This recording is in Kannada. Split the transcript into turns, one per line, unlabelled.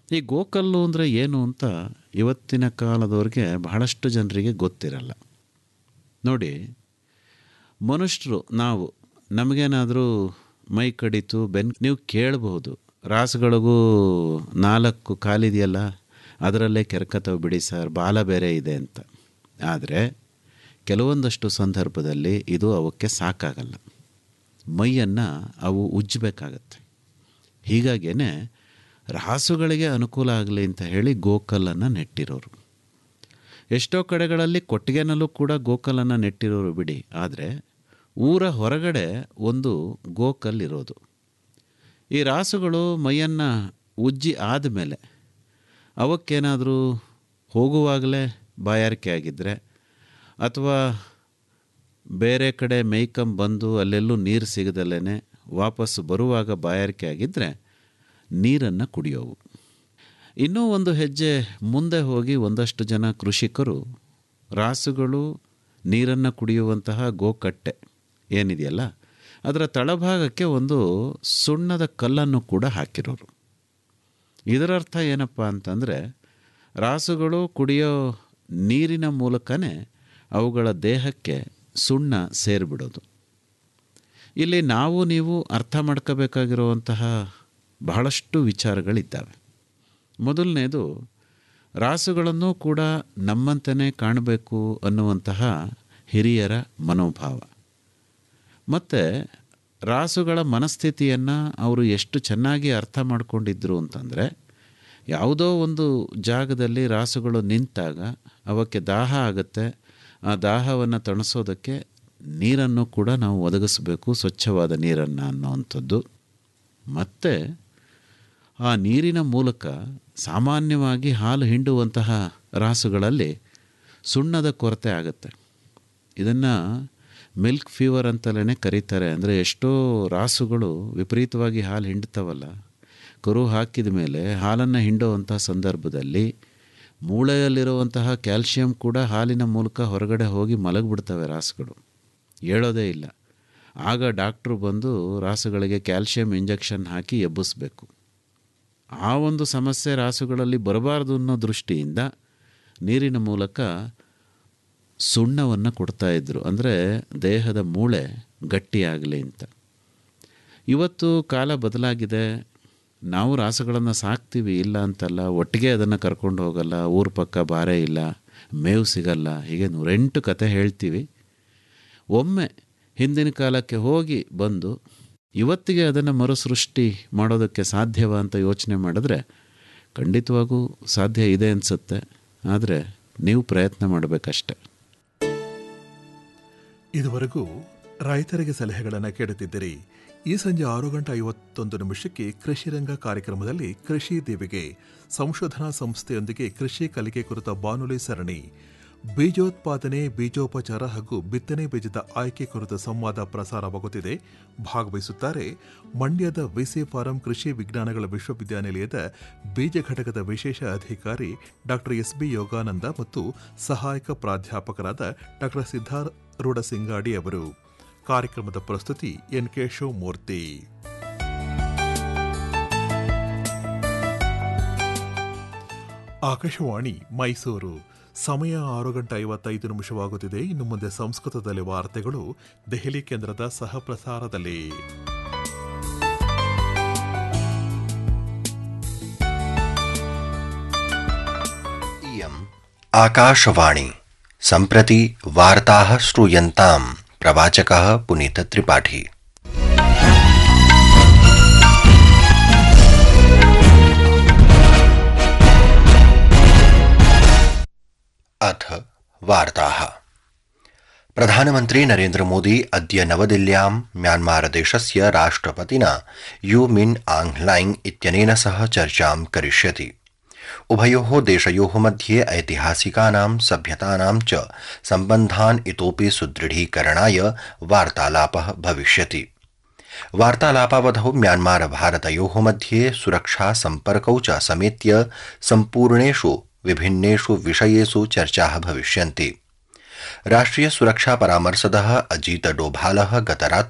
ಈ ಗೋಕಲ್ಲು ಅಂದರೆ ಏನು ಅಂತ ಇವತ್ತಿನ ಕಾಲದವ್ರಿಗೆ ಬಹಳಷ್ಟು ಜನರಿಗೆ ಗೊತ್ತಿರಲ್ಲ ನೋಡಿ ಮನುಷ್ಯರು ನಾವು ನಮಗೇನಾದರೂ ಮೈ ಕಡಿತು ಬೆನ್ ನೀವು ಕೇಳಬಹುದು ರಾಸುಗಳಿಗೂ ನಾಲ್ಕು ಕಾಲಿದೆಯಲ್ಲ ಅದರಲ್ಲೇ ಕೆರ್ಕತ್ತವೆ ಬಿಡಿ ಸರ್ ಬಾಲ ಬೇರೆ ಇದೆ ಅಂತ ಆದರೆ ಕೆಲವೊಂದಷ್ಟು ಸಂದರ್ಭದಲ್ಲಿ ಇದು ಅವಕ್ಕೆ ಸಾಕಾಗಲ್ಲ ಮೈಯನ್ನು ಅವು ಉಜ್ಜಬೇಕಾಗತ್ತೆ ಹೀಗಾಗೇ ರಾಸುಗಳಿಗೆ ಅನುಕೂಲ ಆಗಲಿ ಅಂತ ಹೇಳಿ ಗೋಕಲ್ಲನ್ನು ನೆಟ್ಟಿರೋರು ಎಷ್ಟೋ ಕಡೆಗಳಲ್ಲಿ ಕೊಟ್ಟಿಗೆನಲ್ಲೂ ಕೂಡ ಗೋಕಲ್ಲನ್ನು ನೆಟ್ಟಿರೋರು ಬಿಡಿ ಆದರೆ ಊರ ಹೊರಗಡೆ ಒಂದು ಗೋಕಲ್ ಇರೋದು ಈ ರಾಸುಗಳು ಮೈಯನ್ನು ಉಜ್ಜಿ ಆದಮೇಲೆ ಅವಕ್ಕೇನಾದರೂ ಹೋಗುವಾಗಲೇ ಬಾಯಾರಿಕೆ ಆಗಿದ್ದರೆ ಅಥವಾ ಬೇರೆ ಕಡೆ ಮೇಯ್ಕಂಬ ಬಂದು ಅಲ್ಲೆಲ್ಲೂ ನೀರು ಸಿಗದಲ್ಲೇ ವಾಪಸ್ಸು ಬರುವಾಗ ಬಾಯಾರಿಕೆ ಆಗಿದ್ದರೆ ನೀರನ್ನು ಕುಡಿಯೋವು ಇನ್ನೂ ಒಂದು ಹೆಜ್ಜೆ ಮುಂದೆ ಹೋಗಿ ಒಂದಷ್ಟು ಜನ ಕೃಷಿಕರು ರಾಸುಗಳು ನೀರನ್ನು ಕುಡಿಯುವಂತಹ ಗೋಕಟ್ಟೆ ಏನಿದೆಯಲ್ಲ ಅದರ ತಳಭಾಗಕ್ಕೆ ಒಂದು ಸುಣ್ಣದ ಕಲ್ಲನ್ನು ಕೂಡ ಹಾಕಿರೋರು ಇದರರ್ಥ ಏನಪ್ಪ ಅಂತಂದರೆ ರಾಸುಗಳು ಕುಡಿಯೋ ನೀರಿನ ಮೂಲಕನೇ ಅವುಗಳ ದೇಹಕ್ಕೆ ಸುಣ್ಣ ಸೇರಿಬಿಡೋದು ಇಲ್ಲಿ ನಾವು ನೀವು ಅರ್ಥ ಮಾಡ್ಕೋಬೇಕಾಗಿರುವಂತಹ ಬಹಳಷ್ಟು ವಿಚಾರಗಳಿದ್ದಾವೆ ಮೊದಲನೇದು ರಾಸುಗಳನ್ನು ಕೂಡ ನಮ್ಮಂತೆಯೇ ಕಾಣಬೇಕು ಅನ್ನುವಂತಹ ಹಿರಿಯರ ಮನೋಭಾವ ಮತ್ತು ರಾಸುಗಳ ಮನಸ್ಥಿತಿಯನ್ನು ಅವರು ಎಷ್ಟು ಚೆನ್ನಾಗಿ ಅರ್ಥ ಮಾಡ್ಕೊಂಡಿದ್ರು ಅಂತಂದರೆ ಯಾವುದೋ ಒಂದು ಜಾಗದಲ್ಲಿ ರಾಸುಗಳು ನಿಂತಾಗ ಅವಕ್ಕೆ ದಾಹ ಆಗುತ್ತೆ ಆ ದಾಹವನ್ನು ತಣಿಸೋದಕ್ಕೆ ನೀರನ್ನು ಕೂಡ ನಾವು ಒದಗಿಸಬೇಕು ಸ್ವಚ್ಛವಾದ ನೀರನ್ನು ಅನ್ನೋವಂಥದ್ದು ಮತ್ತು ಆ ನೀರಿನ ಮೂಲಕ ಸಾಮಾನ್ಯವಾಗಿ ಹಾಲು ಹಿಂಡುವಂತಹ ರಾಸುಗಳಲ್ಲಿ ಸುಣ್ಣದ ಕೊರತೆ ಆಗುತ್ತೆ ಇದನ್ನು ಮಿಲ್ಕ್ ಫೀವರ್ ಅಂತಲೇ ಕರೀತಾರೆ ಅಂದರೆ ಎಷ್ಟೋ ರಾಸುಗಳು ವಿಪರೀತವಾಗಿ ಹಾಲು ಹಿಂಡ್ತವಲ್ಲ ಕರು ಹಾಕಿದ ಮೇಲೆ ಹಾಲನ್ನು ಹಿಂಡುವಂಥ ಸಂದರ್ಭದಲ್ಲಿ ಮೂಳೆಯಲ್ಲಿರುವಂತಹ ಕ್ಯಾಲ್ಶಿಯಂ ಕೂಡ ಹಾಲಿನ ಮೂಲಕ ಹೊರಗಡೆ ಹೋಗಿ ಮಲಗಿಬಿಡ್ತವೆ ರಾಸುಗಳು ಹೇಳೋದೇ ಇಲ್ಲ ಆಗ ಡಾಕ್ಟ್ರು ಬಂದು ರಾಸುಗಳಿಗೆ ಕ್ಯಾಲ್ಶಿಯಂ ಇಂಜೆಕ್ಷನ್ ಹಾಕಿ ಎಬ್ಬಿಸ್ಬೇಕು ಆ ಒಂದು ಸಮಸ್ಯೆ ರಾಸುಗಳಲ್ಲಿ ಬರಬಾರ್ದು ಅನ್ನೋ ದೃಷ್ಟಿಯಿಂದ ನೀರಿನ ಮೂಲಕ ಸುಣ್ಣವನ್ನು ಕೊಡ್ತಾಯಿದ್ರು ಅಂದರೆ ದೇಹದ ಮೂಳೆ ಗಟ್ಟಿಯಾಗಲಿ ಅಂತ ಇವತ್ತು ಕಾಲ ಬದಲಾಗಿದೆ ನಾವು ರಾಸುಗಳನ್ನು ಸಾಕ್ತೀವಿ ಇಲ್ಲ ಅಂತಲ್ಲ ಒಟ್ಟಿಗೆ ಅದನ್ನು ಕರ್ಕೊಂಡು ಹೋಗಲ್ಲ ಊರ ಪಕ್ಕ ಬಾರೇ ಇಲ್ಲ ಮೇವು ಸಿಗಲ್ಲ ಹೀಗೆ ನೂರೆಂಟು ಕತೆ ಹೇಳ್ತೀವಿ ಒಮ್ಮೆ ಹಿಂದಿನ ಕಾಲಕ್ಕೆ ಹೋಗಿ ಬಂದು ಇವತ್ತಿಗೆ ಅದನ್ನು ಮರುಸೃಷ್ಟಿ ಮಾಡೋದಕ್ಕೆ ಸಾಧ್ಯವ ಅಂತ ಯೋಚನೆ ಮಾಡಿದ್ರೆ ಖಂಡಿತವಾಗೂ ಸಾಧ್ಯ ಇದೆ ಅನಿಸುತ್ತೆ ಆದರೆ ನೀವು ಪ್ರಯತ್ನ ಮಾಡಬೇಕಷ್ಟೆ
ಇದುವರೆಗೂ ರೈತರಿಗೆ ಸಲಹೆಗಳನ್ನು ಕೇಳುತ್ತಿದ್ದಿರಿ ಈ ಸಂಜೆ ಆರು ಗಂಟೆ ಐವತ್ತೊಂದು ನಿಮಿಷಕ್ಕೆ ಕೃಷಿ ರಂಗ ಕಾರ್ಯಕ್ರಮದಲ್ಲಿ ಕೃಷಿ ದೇವಿಗೆ ಸಂಶೋಧನಾ ಸಂಸ್ಥೆಯೊಂದಿಗೆ ಕೃಷಿ ಕಲಿಕೆ ಕುರಿತ ಬಾನುಲಿ ಸರಣಿ ಬೀಜೋತ್ಪಾದನೆ ಬೀಜೋಪಚಾರ ಹಾಗೂ ಬಿತ್ತನೆ ಬೀಜದ ಆಯ್ಕೆ ಕುರಿತ ಸಂವಾದ ಪ್ರಸಾರವಾಗುತ್ತಿದೆ ಭಾಗವಹಿಸುತ್ತಾರೆ ಮಂಡ್ಯದ ವಿಸಿ ಫಾರಂ ಕೃಷಿ ವಿಜ್ಞಾನಗಳ ವಿಶ್ವವಿದ್ಯಾನಿಲಯದ ಬೀಜ ಘಟಕದ ವಿಶೇಷ ಅಧಿಕಾರಿ ಡಾಕ್ಟರ್ ಎಸ್ ಬಿ ಯೋಗಾನಂದ ಮತ್ತು ಸಹಾಯಕ ಪ್ರಾಧ್ಯಾಪಕರಾದ ಡಾಕ್ಟರ್ ಸಿದ್ಧಾರೂಢ ಸಿಂಗಾಡಿ ಅವರು ಕಾರ್ಯಕ್ರಮದ ಪ್ರಸ್ತುತಿ ಎನ್ ಕೆ ಶಿವಮೂರ್ತಿ ಆಕಾಶವಾಣಿ ಮೈಸೂರು ಸಮಯ ಆರು ಗಂಟೆ ಐವತ್ತೈದು ನಿಮಿಷವಾಗುತ್ತಿದೆ ಇನ್ನು ಮುಂದೆ ಸಂಸ್ಕೃತದಲ್ಲಿ ವಾರ್ತೆಗಳು ದೆಹಲಿ ಕೇಂದ್ರದ ಸಹ ಪ್ರಸಾರದಲ್ಲಿ
इयम् आकाशवाणी सम्प्रति वार्ताः श्रूयन्ताम् प्रवाचकः पुनीतत्रिपाठी अथ वार्ताः प्रधानमन्त्री नरेन्द्रमोदी अद्य नवदिल्ल्यां म्यान्मारदेशस्य राष्ट्रपतिना यू मिन आङ्ग्लाइङ् इत्यनेन सह चर्चां करिष्यति उभयोः देशयोः मध्ये ऐतिहासिकानां सभ्यतानां च सम्बन्धान् इतोपि सुदृढीकरणाय वार्तालापः भविष्यति वार्तालापावधौ म्यान्मार भारतयोः मध्ये सुरक्षा सम्पर्कौ च समेत्य सम्पूर्णेषु विभिन्नेषु विषयेषु चर्चाः भविष्यन्ति राष्ट्रिय सुरक्षा परामर्शदः अजीत डोभालः गतरात्रौ